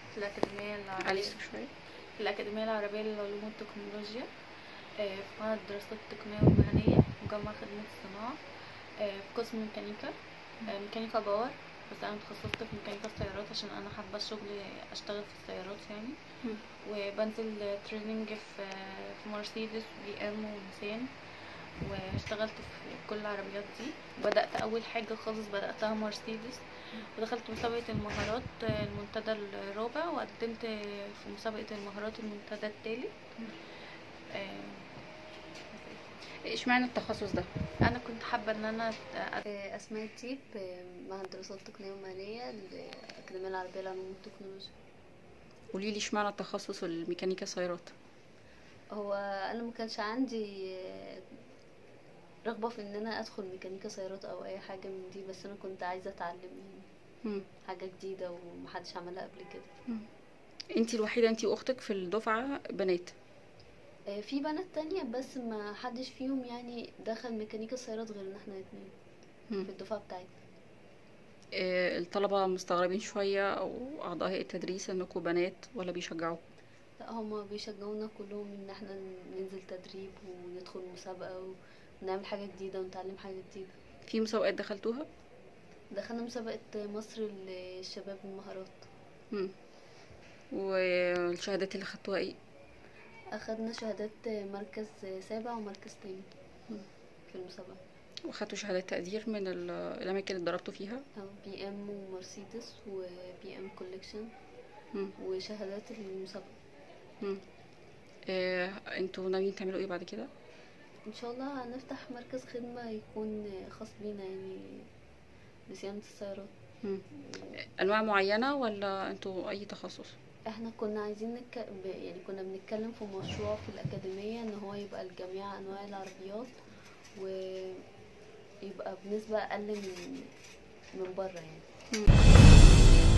في الأكاديمية العربية علي صوت شويه في الأكاديمية العربية للعلوم والتكنولوجيا آه، في معهد الدراسات التقنية والمهنية مجمع خدمة الصناعة آه، في قسم ميكانيكا آه، ميكانيكا باور بس أنا اتخصصت في ميكانيكا السيارات عشان أنا حابة الشغل أشتغل في السيارات يعني مم. وبنزل تريننج في في مرسيدس وبي ام ونيسان واشتغلت في كل العربيات دي بدأت أول حاجة خالص بدأتها مرسيدس ودخلت مسابقة المهارات المنتدى الرابع وقدمت في مسابقة المهارات المنتدى التالت آه، اشمعنى التخصص ده أنا كنت حابة إن أنا أت- آه، أسماء التيب آه، معهد الدراسات التقنية والمهنية الأكاديمية العربية للعلوم والتكنولوجيا قولي لي اشمعنى التخصص الميكانيكا سيارات هو أنا ما كانش عندي آه، رغبة في إن أنا أدخل ميكانيكا سيارات أو أي حاجة من دي بس أنا كنت عايزة أتعلم يعني مم. حاجة جديدة ومحدش عملها قبل كده انتي الوحيده انتي واختك في الدفعه بنات آه، في بنات تانية بس ما حدش فيهم يعني دخل ميكانيكا سيارات غيرنا احنا اتنين مم. في الدفعة بتاعتنا آه، الطلبه مستغربين شويه او اعضاء هيئه التدريس انكم بنات ولا بيشجعوكم لا هما بيشجعونا كلهم ان احنا ننزل تدريب وندخل مسابقة ونعمل حاجة جديدة ونتعلم حاجة جديدة في مسابقات دخلتوها دخلنا مسابقة مصر للشباب المهارات مم. والشهادات اللي خدتوها ايه أخدنا شهادات مركز سابع ومركز تاني مم. في المسابقة وخدتوا شهادات تقدير من ال- الاماكن اللي ضربتوا فيها بي ام ومرسيدس وبي ام كوليكشن مم. وشهادات المسابقة مم. آه، انتوا ناويين تعملوا ايه بعد كده ان شاء الله هنفتح مركز خدمة يكون خاص بينا يعني لصيانة السيارات مم. انواع معينه ولا انتوا اي تخصص احنا كنا عايزين نك... ب- يعني كنا بنتكلم في مشروع في الأكاديمية ان هو يبقى لجميع انواع العربيات ويبقى بنسبة اقل من من بره يعني مم.